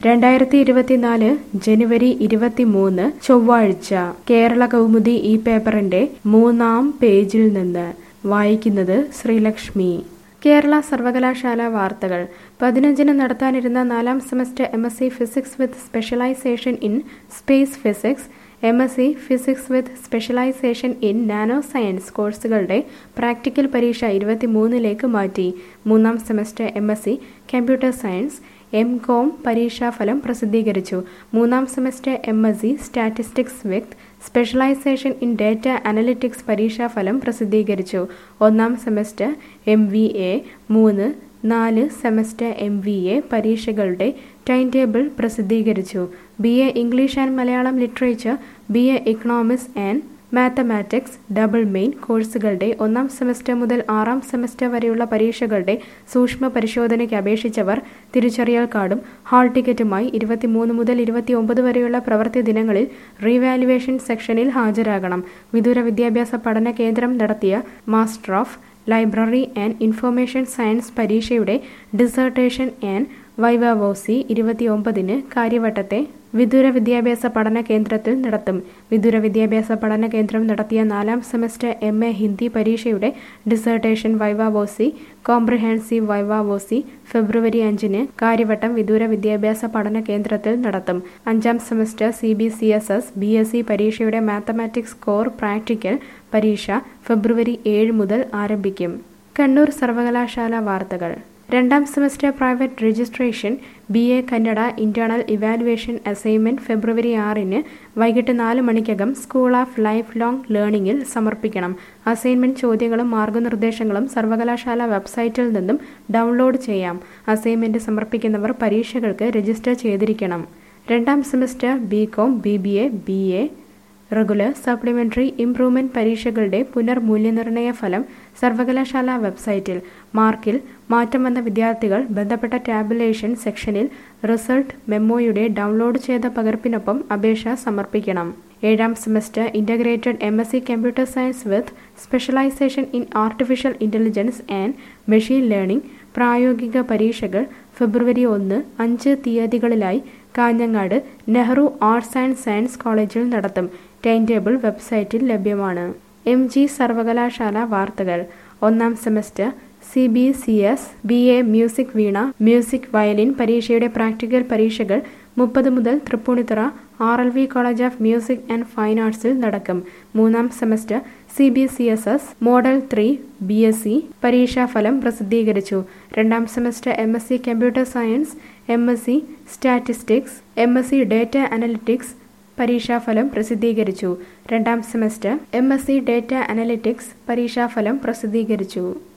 രണ്ടായിരത്തി ഇരുപത്തിനാല് ജനുവരി ഇരുപത്തിമൂന്ന് ചൊവ്വാഴ്ച കേരള കൗമുദി ഈ പേപ്പറിന്റെ മൂന്നാം പേജിൽ നിന്ന് വായിക്കുന്നത് ശ്രീലക്ഷ്മി കേരള സർവകലാശാല വാർത്തകൾ പതിനഞ്ചിന് നടത്താനിരുന്ന നാലാം semester M S C physics with specialisation in space physics M S C physics with specialisation in nano science കോഴ്സുകളുടെ പ്രാക്ടിക്കൽ പരീക്ഷ ഇരുപത്തിമൂന്നിലേക്ക് മാറ്റി മൂന്നാം semester M S C computer science M com പരീക്ഷാഫലം പ്രസിദ്ധീകരിച്ചു മൂന്നാം semester M S C statistics with specialisation in data analytics പരീക്ഷാഫലം പ്രസിദ്ധീകരിച്ചു ഒന്നാം സെമസ്റ്റർ എം വി എ മൂന്ന് നാല് സെമസ്റ്റർ എം വി എ പരീക്ഷകളുടെ ടൈം ടേബിൾ പ്രസിദ്ധീകരിച്ചു B A English and Malayalam literature B A economics and mathematics double main കോഴ്സുകളുടെ ഒന്നാം semester മുതൽ ആറാം സെമസ്റ്റർ വരെയുള്ള പരീക്ഷകളുടെ സൂക്ഷ്മ പരിശോധനയ്ക്ക് അപേക്ഷിച്ചവർ തിരിച്ചറിയൽ കാർഡും ഹാൾ ടിക്കറ്റുമായി ഇരുപത്തിമൂന്ന് മുതൽ ഇരുപത്തിയൊമ്പത് വരെയുള്ള പ്രവൃത്തി ദിനങ്ങളിൽ റീവാലുവേഷൻ സെക്ഷനിൽ ഹാജരാകണം വിദൂര വിദ്യാഭ്യാസ പഠന കേന്ദ്രം നടത്തിയ master of library and information science പരീക്ഷയുടെ ഡിസർട്ടേഷൻ ആൻഡ് വൈവാവോസി ഇരുപത്തിയൊമ്പതിന് കാര്യവട്ടത്തെ വിദൂര വിദ്യാഭ്യാസ പഠന കേന്ദ്രത്തിൽ നടത്തും വിദൂര വിദ്യാഭ്യാസ പഠന കേന്ദ്രം നടത്തിയ നാലാം സെമസ്റ്റർ എം എ ഹിന്ദി പരീക്ഷയുടെ ഡിസർട്ടേഷൻ വൈവാവോസി കോംപ്രിഹെൻസീവ് വൈവാവോസി ഫെബ്രുവരി അഞ്ചിന് കാര്യവട്ടം വിദൂര വിദ്യാഭ്യാസ പഠന കേന്ദ്രത്തിൽ നടത്തും അഞ്ചാം semester C B C S S B S C പരീക്ഷയുടെ മാത്തമാറ്റിക്സ് കോർ പ്രാക്ടിക്കൽ പരീക്ഷ ഫെബ്രുവരി ഏഴ് മുതൽ ആരംഭിക്കും കണ്ണൂർ സർവകലാശാല വാർത്തകൾ രണ്ടാം semester private registration B A Kannada internal evaluation assignment ഫെബ്രുവരി ആറിന് വൈകിട്ട് നാല് മണിക്കകം സ്കൂൾ ഓഫ് ലൈഫ് ലോങ് ലേണിംഗിൽ സമർപ്പിക്കണം അസൈൻമെന്റ് ചോദ്യങ്ങളും മാർഗനിർദ്ദേശങ്ങളും സർവകലാശാല വെബ്സൈറ്റിൽ നിന്നും ഡൗൺലോഡ് ചെയ്യാം അസൈൻമെന്റ് സമർപ്പിക്കുന്നവർ പരീക്ഷകൾക്ക് രജിസ്റ്റർ ചെയ്തിരിക്കണം രണ്ടാം semester B com B B A B A regular supplementary improvement പരീക്ഷകളുടെ പുനർമൂല്യനിർണ്ണയ ഫലം സർവകലാശാല വെബ്സൈറ്റിൽ മാർക്കിൽ മാറ്റം വന്ന വിദ്യാർത്ഥികൾ ബന്ധപ്പെട്ട ടാബുലേഷൻ സെക്ഷനിൽ റിസൾട്ട് മെമ്മോയുടെ ഡൗൺലോഡ് ചെയ്ത പകർപ്പിനൊപ്പം അപേക്ഷ സമർപ്പിക്കണം ഏഴാം semester integrated M S C computer science with specialisation in artificial intelligence and machine learning പ്രായോഗിക പരീക്ഷകൾ ഫെബ്രുവരി ഒന്ന് അഞ്ച് തീയതികളിലായി Kanhangad Nehru arts and science കോളേജിൽ നടത്തും ടൈം ടേബിൾ വെബ്സൈറ്റിൽ ലഭ്യമാണ് എം ജി സർവകലാശാല വാർത്തകൾ ഒന്നാം semester C B C S B A music veena music violin പരീക്ഷയുടെ പ്രാക്ടിക്കൽ പരീക്ഷകൾ മുപ്പത് മുതൽ Tripunithura R L V college of music and fine ആർട്സിൽ നടക്കും മൂന്നാം semester C B C S S model three B S C പരീക്ഷാഫലം പ്രസിദ്ധീകരിച്ചു രണ്ടാം semester M S C computer science M S C statistics M S C data analytics പരീക്ഷാഫലം പ്രസിദ്ധീകരിച്ചു രണ്ടാം semester M S C data analytics പരീക്ഷാഫലം പ്രസിദ്ധീകരിച്ചു